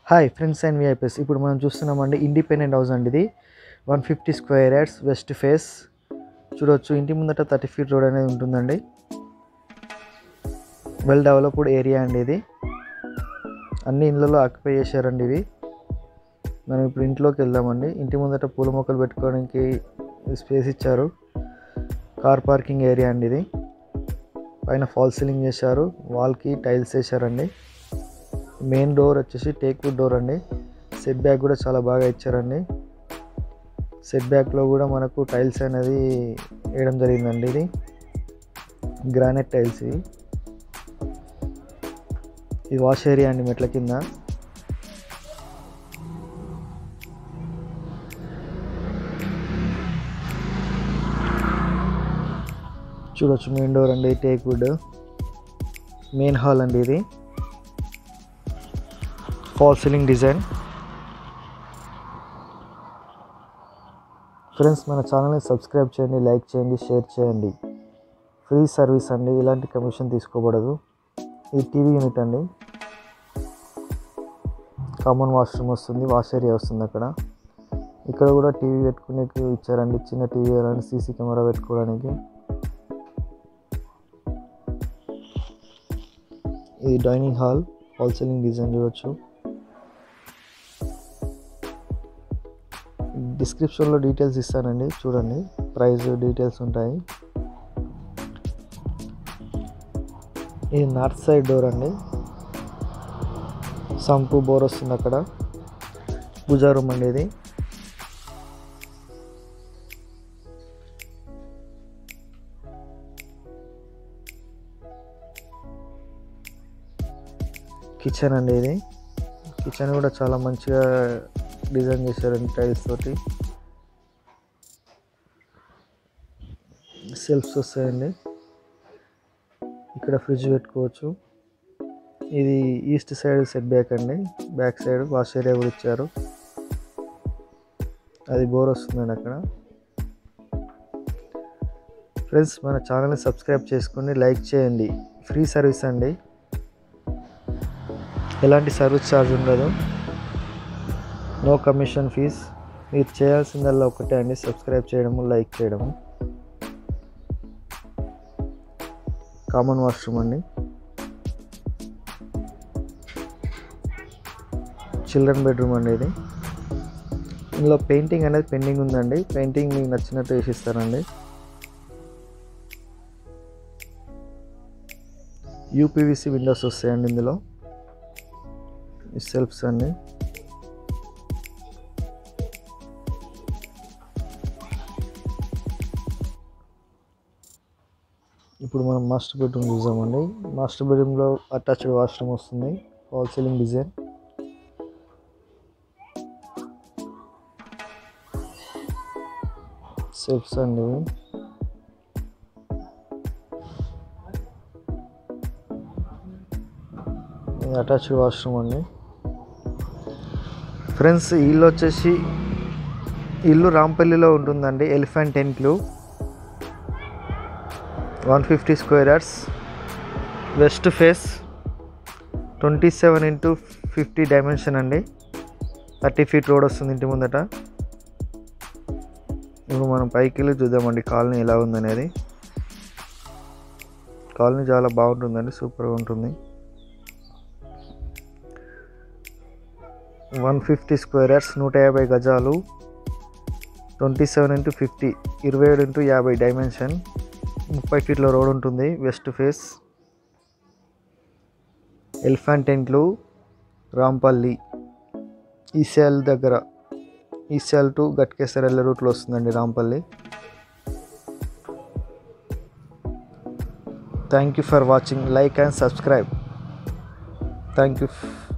hi friends and VIPs ఇప్పుడు మనం చూస్తున్నామండి ఇండిపెండెంట్ హౌస్ అండి ఇది one fifty square yards west face చూడొచ్చు ఇంటి ముందట థర్టీ ఫీట్ రోడ్ అనేది ఉంటుందండి వెల్ డెవలప్డ్ ఏరియా అండి ఇది అన్ని ఇళ్ళలో ఆక్యుపై చేశారండి ఇవి మనం ఇప్పుడు ఇంట్లోకి వెళ్దామండి ఇంటి ముందట పూల మొక్కలు పెట్టుకోవడానికి స్పేస్ ఇచ్చారు కార్ పార్కింగ్ ఏరియా అండి ఇది పైన ఫాల్ సీలింగ్ చేశారు వాల్కి టైల్స్ వేశారండి మెయిన్ డోర్ వచ్చేసి టేక్ వుడ్ డోర్ అండి సెట్ బ్యాక్ కూడా చాలా బాగా ఇచ్చారండి సెట్ బ్యాక్లో కూడా మనకు టైల్స్ అనేది వేయడం జరిగిందండి ఇది గ్రానైట్ టైల్స్ ఇవి ఇది వాష్ ఏరియా అండి మెట్ల కింద చూడొచ్చు మెయిన్ డోర్ అండి టేక్ వుడ్ మెయిన్ హాల్ అండి ఇది ఫాల్ సీలింగ్ డిజైన్ ఫ్రెండ్స్ మన ఛానల్ని సబ్స్క్రైబ్ చేయండి లైక్ చేయండి షేర్ చేయండి ఫ్రీ సర్వీస్ అండి ఇలాంటి కమిషన్ తీసుకోబడదు ఇది టీవీ యూనిట్ అండి కామన్ వాష్రూమ్ వస్తుంది వాష్ ఏరియా వస్తుంది అక్కడ ఇక్కడ కూడా టీవీ పెట్టుకునే ఇచ్చారండి చిన్న టీవీ అలాంటి సీసీ కెమెరా పెట్టుకోవడానికి ఇది dining hall fall ceiling design చూడొచ్చు డిస్క్రిప్షన్లో డీటెయిల్స్ ఇస్తానండి చూడండి ప్రైస్ డీటెయిల్స్ ఉంటాయి ఇది నార్త్ సైడ్ డోర్ అండి సంపు బోర్ వస్తుంది అక్కడ పూజా రూమ్ అండి ఇది కిచెన్ అండి ఇది కిచెన్ కూడా చాలా మంచిగా డిజైన్ చేశారండి టైల్స్ తోటి సెల్ఫ్స్ వస్తాయండి ఇక్కడ ఫ్రిడ్జ్ పెట్టుకోవచ్చు ఇది ఈస్ట్ సైడ్ సెట్ బ్యాక్ అండి బ్యాక్ సైడ్ వాష్ ఏరియా కూడా ఇచ్చారు అది బోర్ వస్తుందండి అక్కడ ఫ్రెండ్స్ మన ఛానల్ని సబ్స్క్రైబ్ చేసుకోండి లైక్ చేయండి ఫ్రీ సర్వీస్ అండి ఎలాంటి సర్వీస్ ఛార్జ్ ఉండదు నో కమిషన్ ఫీజ్ మీరు చేయాల్సిందల్లా ఒకటే అండి సబ్స్క్రైబ్ చేయడము లైక్ చేయడము కామన్ వాష్రూమ్ అండి చిల్డ్రన్ బెడ్రూమ్ అండి ఇది ఇందులో పెయింటింగ్ అనేది పెండింగ్ ఉందండి పెయింటింగ్ మీకు నచ్చినట్టు వేసిస్తారండి యూపీవీసీ విండోస్ వస్తాయండి ఇందులో సెల్ఫ్స్ అండి ఇప్పుడు మనం మాస్టర్ బెడ్రూమ్ చూసామండి మాస్టర్ బెడ్రూమ్లో అటాచ్డ్ వాష్రూమ్ వస్తుంది ఫాల్ సీలింగ్ డిజైన్ సెల్ఫ్స్ అండి అటాచ్డ్ వాష్రూమ్ అండి ఫ్రెండ్స్ ఇల్లు వచ్చేసి ఇల్లు రాంపల్లిలో ఉంటుందండి Elephant Enclave one fifty square yards west face twenty seven into fifty dimension అండి థర్టీ ఫీట్ రోడ్ వస్తుంది ఇంటి ముందట ఇప్పుడు మనం పైకి వెళ్ళి చూద్దామండి కాలనీ ఎలా ఉందనేది కాలనీ చాలా బాగుంటుందండి సూపర్గా ఉంటుంది వన్ ఫిఫ్టీ స్క్వేర్ యార్డ్స్ నూట యాభై గజాలు ట్వంటీ సెవెన్ ఇంటూ ఫిఫ్టీ ఇరవై ఏడు ఇంటూ యాభై డైమెన్షన్ ముప్పై ఫీట్ల రోడ్ ఉంటుంది వెస్ట్ ఫేస్ ఎలిఫెంట్ టెంట్లు రాంపల్లి ఈసీఎల్ దగ్గర ఈసీఎల్ టు గట్కేసర్ వెళ్ళే రూట్లో వస్తుందండి Rampalli thank you for watching like and subscribe thank you